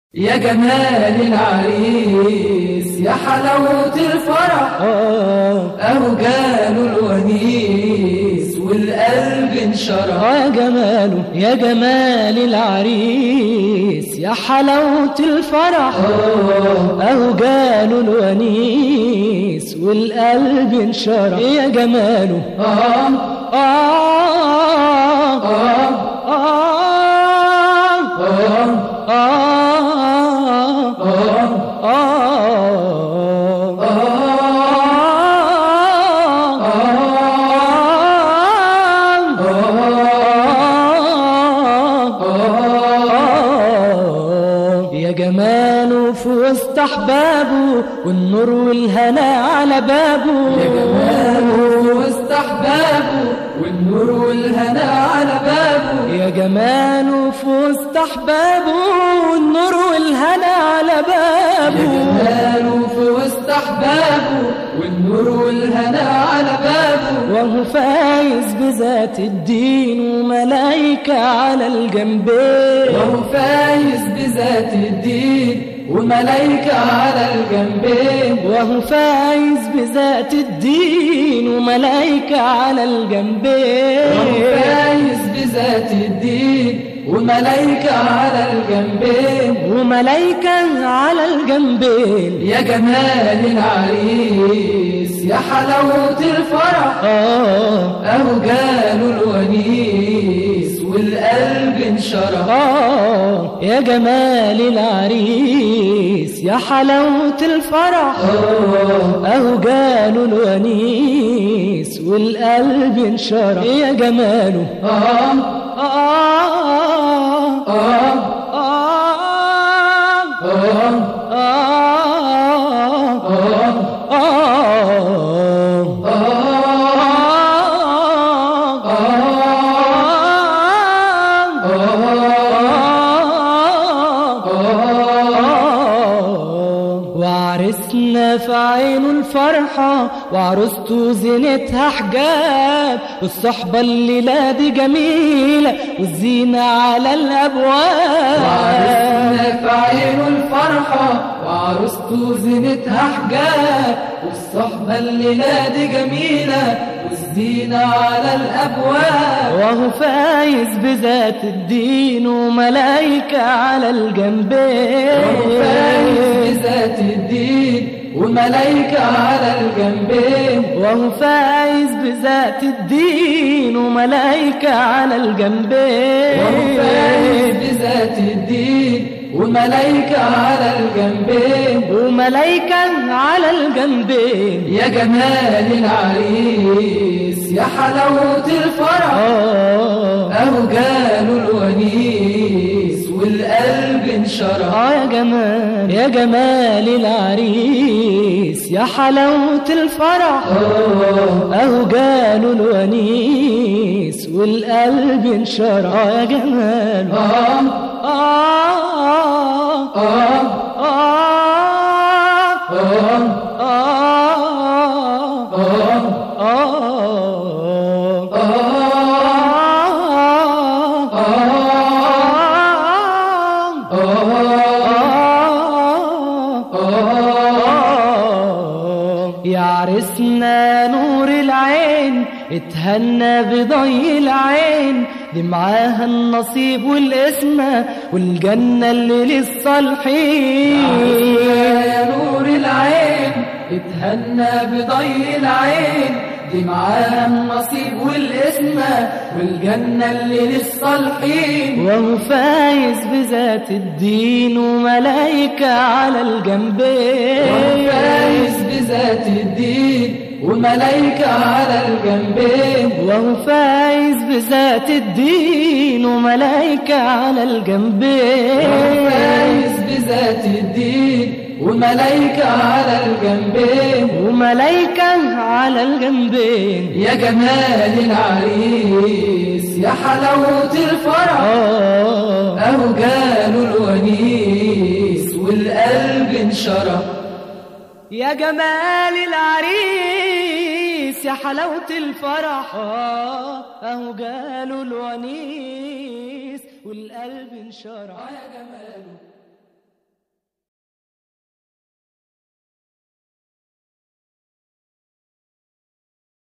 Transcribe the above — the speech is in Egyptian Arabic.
يا جمال العريس يا حلاوة الفرح أهو جاله الونيس والقلب انشرح يا جماله يا جمال العريس يا حلاوة الفرح أهو جاله الونيس والقلب انشرح يا جماله آه آه آه آه آه آه يا جماله في وسط احبابه والنور والهنا على بابه يا جماله وسط أحبابه والنور والهنا على بابه يا جماله في وسط احبابه والنور والهنا على يا بابه جماله في وسط أحبابه والنور والهنا على بابه وهو فايز بذات الدين وملايكة على الجنبين وهو فايز بذات الدين وملايكة على الجنبين وهو فايز بذات الدين وملايكة على وهو الجنبين فايز بذات الدين وملايكة على الجنبين وملايكة على الجنبين يا جمال العريس يا حلاوة الفرح آه أهو جاله الونيس والقلب انشرح آه يا جمال العريس يا حلاوة الفرح أهو جاله الونيس والقلب انشرح يا جماله آه آه آه آه آه آه آه آه وعرسنا في عينه الفرحة وعروسته زينتها حجاب والصحبة الليلة دي جميلة والزينة على الأبواب وعرسنا في عينه الفرحة وعروسته زينتها حجاب والصحبة الليلة دي جميلة والزينة على الأبواب وهو فايز بذات الدين وملايكة على الجنبين وهو فايز بذات الدين وملايكة على الجنبين وهو فايز بذات الدين وملايكة على الجنبين وهو فايز بذات الدين وملايكة على الجنبين وملايكة على الجنبين يا جمال العريس يا حلاوة الفرح آه أهو جاله الونيس والقلب انشرح آه يا جمال يا جمال العريس يا حلاوة الفرح أهو جاله الونيس والقلب انشرح آه يا جمال آه آه آه آه آه آه آه آه يا عرسنا نور العين اتهنى بضي العين دي معاها النصيب والاسمة والجنة اللي للصالحين يا نور العين اتهنى بضي العين دي معاها النصيب والاسمة والجنة اللي للصالحين وهو فايز بذات الدين وملايكة على الجنبين وهو فايز بذات الدين وملايكة على الجنبين وهو فايز بذات الدين وملايكة على وهو الجنبين فايز بذات الدين وملايكة على الجنبين وملايكة على الجنبين يا جمال العريس يا حلاوة الفرح آه أهو جاله الونيس والقلب انشرح يا جمال العريس يا حلاوة الفرح آه أهو جاله الونيس والقلب انشرح يا جماله